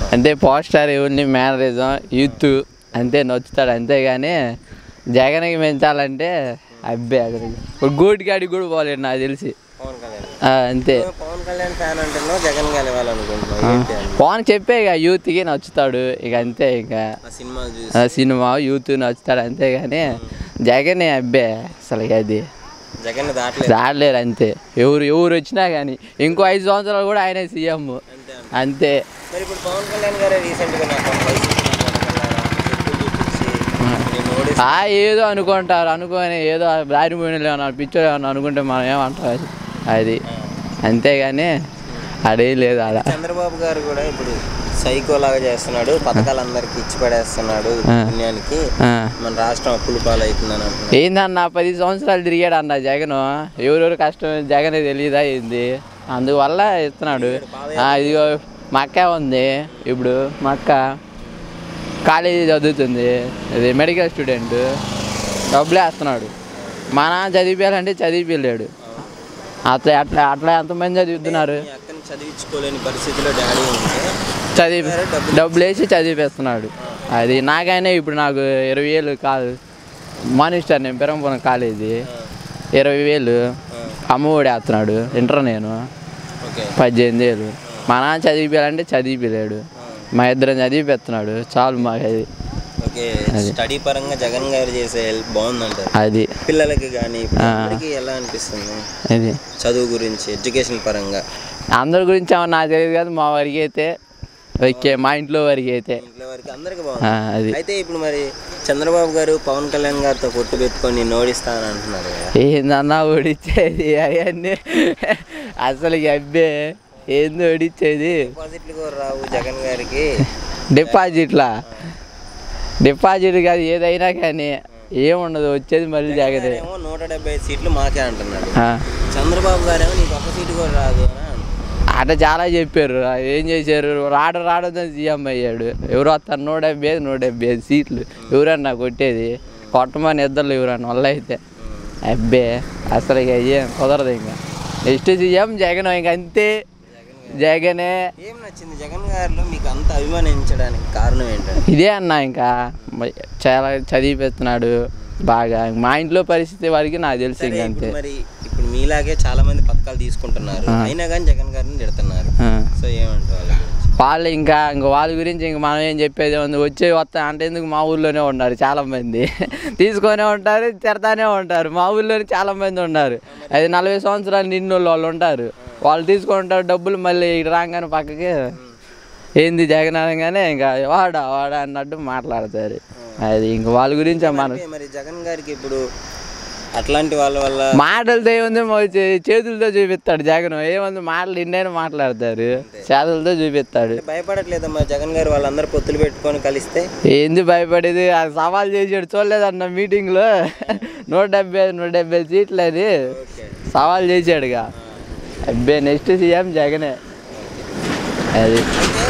అంతే పోస్టర్ ఎవరిని mannerism youth అంతే నచ్చుతాడు అంతేగాని జగన్కి పెంచాలంటే అబ్బే అసలు ఇప్పుడు గూటికాడికి కూడా పోలేడు నాకు తెలిసి పవన్ కళ్యాణ్ ఆ, అంతే నువ్వు పవన్ కళ్యాణ్ ఫ్యాన్ అంటున్నావు జగన్ గెలవాలనుకుంటున్నావు ఏంటి అని పవన్ చెప్పే ఇక యూత్కి నచ్చుతాడు ఇక అంతే ఇక ఆ సినిమా చూసి ఆ సినిమా యూత్ నచ్చుతాడు అంతేగాని జగన్ అబ్బే అసలు అది జగన్ దాటలేదు రాడలేరు అంతే ఎవరు ఎవరు వచ్చినా కానీ ఇంకో ఐదు సంవత్సరాలు కూడా ఆయనే సీఎం అంతే అంట. అంతే మరి ఇప్పుడు పవన్ కళ్యాణ్ గారే రీసెంట్గా నాకు వైసీపీ నేను ఓడిస్తా ఆ ఏదో అనుకుంటారు అనుకొని ఏదో దారి పోయిన పిక్చర్ ఏమన్నా అనుకుంటే మనం ఏమంటాం అది అంతేగాని అదేం లేదు అలా చంద్రబాబు గారు కూడా ఇప్పుడు సైకో లాగా చేస్తున్నాడు పథకాలు అందరికి ఇచ్చి పడేస్తున్నాడు పుణ్యానికి ఆ. మన రాష్ట్రం అప్పులు పాలవుతుందని అంటున్నాడు ఏందన్న పది సంవత్సరాలు తిరిగాడు అన్న జగన్ ఎవరెవరు కష్టం జగన్ తెలియదా ఏంది అందువల్ల ఇస్తున్నాడు ఆ, ఇదిగో మా అక్క ఉంది ఇప్పుడు మా అక్క కాలేజీ చదువుతుంది ఇది మెడికల్ స్టూడెంట్ డబ్బులే వేస్తున్నాడు మా నాన్న చదివిపోయాలంటే చదివిపోయాడు అట్లా అట్లా అట్లా ఎంతమంది చదువుతున్నారు మీ అక్కని చదివించుకోలేని పరిస్థితిలో డాడీ ఉంటే చదివి డబ్బులు వేసి చదివిపిస్తున్నాడు అది నాకైనా ఇప్పుడు నాకు ఇరవై వేలు కాదు మానిస్టర్ నేను పెరంపురం కాలేజీ ఇరవై వేలు అమ్మఒడి వేస్తున్నాడు ఇంటర్ నేను ఓకే పద్దెనిమిది వేలు మా నాన్న చదివిపోయాలంటే చదివిపోయాడు మా ఇద్దరం చదివిపెస్తున్నాడు చాలు మాకు అది ఓకే స్టడీ పరంగా జగన్ గారు చేసే హెల్ప్ బాగుందంటారు అది పిల్లలకి కానీ అందరికీ ఎలా అనిపిస్తుంది అది చదువు గురించి ఎడ్యుకేషన్ పరంగా అందరి గురించి ఏమన్నా నాకు తెలియదు కాదు మా వరకు అయితే ఓకే మా ఇంట్లో వరకు అయితే ఇంట్లో వరకు అందరికి ఆ, బాగుంది అది అయితే ఇప్పుడు మరి చంద్రబాబు గారు పవన్ కళ్యాణ్ గారితో పొట్టు పెట్టుకొని నిన్ను ఓడిస్తానని అంటున్నారు కదా ఏందన్నా ఓడిచ్చేది అవన్నీ అసలు ఇక అబ్బే ఏంది ఓడిచ్చేది డిపాజిట్లు కూడా రావు జగన్ గారికి డిపాజిట్లా డిపాజిట్ కాదు ఏదైనా కానీ ఏముండదు వచ్చేది మళ్ళీ జాగ్రత్త ఏమో నూట డెబ్బై ఐదు సీట్లు మాకే అంటున్నాడు ఆ, చంద్రబాబు గారేమో నీకు ఒక సీటు కూడా రాదు అని అంటున్నాడు. అట్లా చాలా చెప్పారు ఏం చేశారు రాడ రాడదని సీఎం అయ్యాడు ఎవరు వస్తారు నూట డెబ్బై ఐదు నూట డెబ్బై ఐదు సీట్లు ఎవరన్నా కొట్టేది కొట్టమని ఇద్దరు ఎవరన్నా వల్ల అయితే అబ్బే అసలు ఇక ఏం కుదరదు ఇంకా నెక్స్ట్ సీఎం జగన్ ఇంక అంతే జగనే ఏం నచ్చింది జగన్ గారిలో మీకు అంత అభిమానించడానికి కారణం ఏంటంటే ఇదే అన్న ఇంకా మ- చాలా చదివిపెడుతున్నాడు బాగా మా ఇంట్లో పరిస్థితి వరకు నాకు తెలిసి సరే ఇంక అంతే ఇప్పుడు మరి ఇప్పుడు మీలాగే చాలా మంది పథకాలు తీసుకుంటున్నారు అయినా కానీ జగన్ గారిని తిడుతున్నారు ఆ. సో ఏమంటారు వాళ్ళ గురించి వాళ్ళు ఇంకా ఇంక వాళ్ళ గురించి ఇంక మనం ఏం చెప్పేది ఉంది వచ్చే వస్తా అంటే ఎందుకు మా ఊర్లోనే ఉన్నారు చాలా మంది తీసుకొనే ఉంటారు తిడతానే ఉంటారు మా ఊర్లోనే చాలా మంది ఉన్నారు అది నలభై సంవత్సరాలు నిన్నోళ్ళు వాళ్ళు ఉంటారు వాళ్ళు తీసుకుంటారు డబ్బులు మళ్ళీ ఇటు రాగానే పక్కకి ఏంది జగన్ అనగానే ఇంకా వాడా వాడా అన్నట్టు మాట్లాడతారు అది ఇంక వాళ్ళ గురించి మనం అంటే మరి జగన్ గారికి ఇప్పుడు అట్లాంటి వాళ్ళ వల్ల మాటలతో ఏముంది మా చే- చేతులతో చూపిస్తాడు జగన్ ఏముంది మాటలు ఇన్నైనా మాట్లాడతారు చేతులతో చూపిస్తాడు అంటే భయపడట్లేదమ్మా జగన్ గారు వాళ్ళందరూ పొత్తులు పెట్టుకొని కలిస్తే ఏంది భయపడేది ఆ సవాల్ చేసాడు చూడలేదన్న మీటింగ్లో నూట డెబ్బై ఐదు, నూట డెబ్బై సీట్లు అని ఓకే సవాల్ చేశాడుగా అబ్బే నెక్స్ట్ సీఎం జగనే అది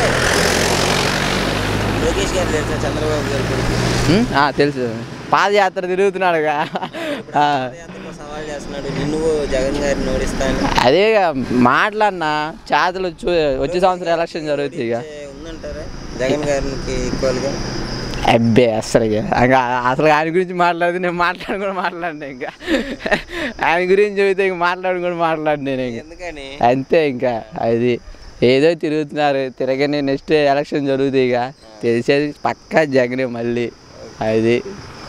లోకేష్ గారు తెలుసా చంద్రబాబు గారు కొడుకు ఉం? ఆ, తెలుసు పాదయాత్ర తిరుగుతున్నాడుగా ఆ, పాదయాత్రలో సవాల్ చేస్తున్నాడు నిన్ను జగన్ గారిని ఓడిస్తాను అదే మాటలన్నా చేతులు చూ వచ్చే సంవత్సరం ఎలక్షన్ జరుగుతుంది ఇక ఉందంటారా జగన్ గారికి ఈక్వల్గా అబ్బే అసలు ఇక. ఇంకా అసలు ఆయన గురించి మాట్లాడితే నేను మాట్లాడి కూడా మాట్లాడినా ఇంకా ఆయన గురించి చెబితే ఇంక మాట్లాడి కూడా మాట్లాడి నేను ఇంకా ఎందుకని అంతే ఇంకా అది ఏదో తిరుగుతున్నారు తిరగని నెక్స్ట్ ఎలక్షన్ జరుగుతుంది ఇక తెలిసేది పక్కా జగనే మళ్ళీ అది